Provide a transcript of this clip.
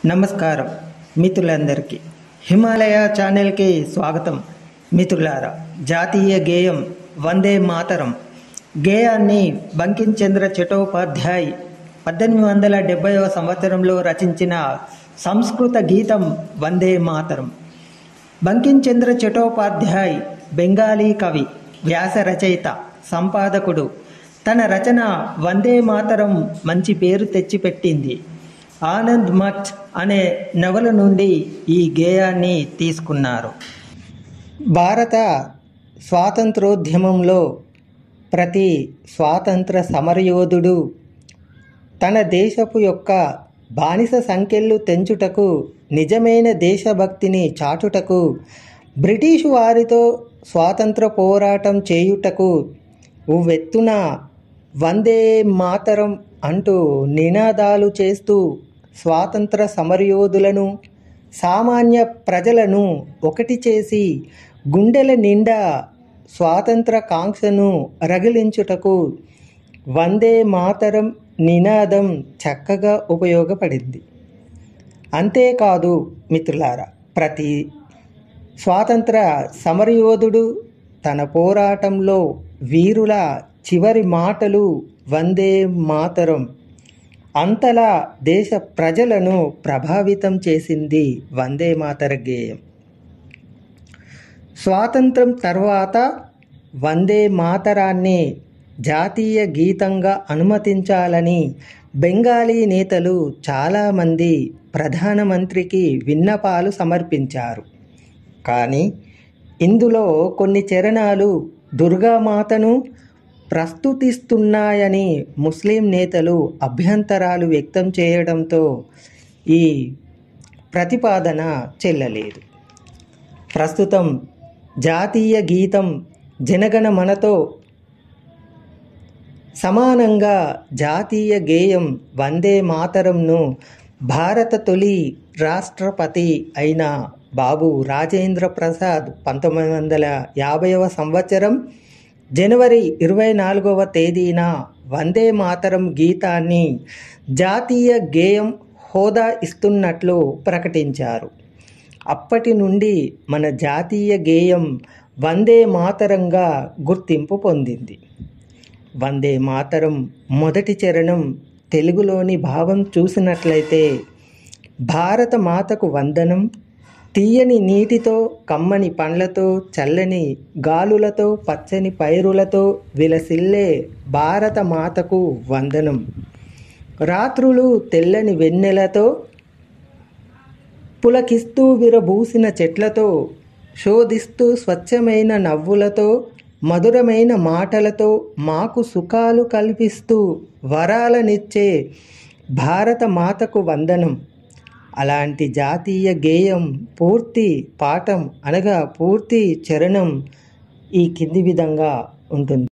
నమస్కారం మిత్రులందరికీ హిమాలయ ఛానల్కి స్వాగతం మిత్రులారా జాతీయ గేయం వందే మాతరం గేయాన్ని బంకించంద్ర చటోపాధ్యాయ్ పద్దెనిమిది వందల డెబ్బైవ సంవత్సరంలో రచించిన సంస్కృత గీతం వందే మాతరం బంకించంద్ర చటోపాధ్యాయ్ బెంగాలీ కవి వ్యాస రచయిత సంపాదకుడు తన రచన వందే మాతరం మంచి పేరు తెచ్చిపెట్టింది ఆనంద్ మచ్ అనే నవల నుండి ఈ గేయాన్ని తీసుకున్నారు భారత స్వాతంత్రోద్యమంలో ప్రతి స్వాతంత్ర సమరయోధుడు తన దేశపు యొక్క బానిస సంఖ్యలు తెంచుటకు నిజమైన దేశభక్తిని చాటుటకు బ్రిటిషు వారితో స్వాతంత్ర పోరాటం చేయుటకు ఉవ్వెత్తున వందే మాతరం అంటూ నినాదాలు చేస్తూ స్వాతంత్ర సమరయోధులను సామాన్య ప్రజలను ఒకటి చేసి గుండెల నిండా స్వాతంత్ర కాంక్షను రగిలించుటకు వందే మాతరం నినాదం చక్కగా ఉపయోగపడింది అంతేకాదు మిత్రులారా ప్రతి స్వాతంత్ర సమరయోధుడు తన పోరాటంలో వీరుల చివరి మాటలు వందే మాతరం అంతలా దేశ ప్రజలను ప్రభావితం చేసింది వందే మాతర గేయం స్వాతంత్రం తర్వాత వందే మాతరాన్ని జాతీయ గీతంగా అనుమతించాలని బెంగాలీ నేతలు చాలామంది ప్రధానమంత్రికి విన్నపాలు సమర్పించారు కానీ ఇందులో కొన్ని చరణాలు దుర్గామాతను ప్రస్తుతిస్తున్నాయని ముస్లిం నేతలు అభ్యంతరాలు వ్యక్తం చేయడంతో ఈ ప్రతిపాదన చెల్లలేదు ప్రస్తుతం జాతీయ గీతం జనగణమనతో సమానంగా జాతీయ గేయం వందే మాతరంను భారత తొలి రాష్ట్రపతి అయిన బాబు రాజేంద్ర ప్రసాద్ పంతొమ్మిది వందల యాభైవ సంవత్సరం జనవరి ఇరవై నాలుగవ తేదీన వందే మాతరం గీతాన్ని జాతీయ గేయం హోదా ఇస్తున్నట్లు ప్రకటించారు అప్పటి నుండి మన జాతీయ గేయం వందే మాతరంగా గుర్తింపు పొందింది వందే మాతరం మొదటి చరణం తెలుగులోని భావం చూసినట్లయితే భారత మాతకు వందనం తీయని నీటితో కమ్మని పండ్లతో చల్లని గాలులతో పచ్చని పైరులతో విలసిల్లే భారత మాతకు వందనం రాత్రులు తెల్లని వెన్నెలతో పులకిస్తూ విరబూసిన చెట్లతో శోధిస్తూ స్వచ్ఛమైన నవ్వులతో మధురమైన మాటలతో మాకు సుఖాలు కల్పిస్తూ వరాలనిచ్చే భారత మాతకు వందనం అలాంటి జాతీయ గేయం పూర్తి పాఠం అనగా పూర్తి చరణం ఈ కింది విధంగా ఉంటుంది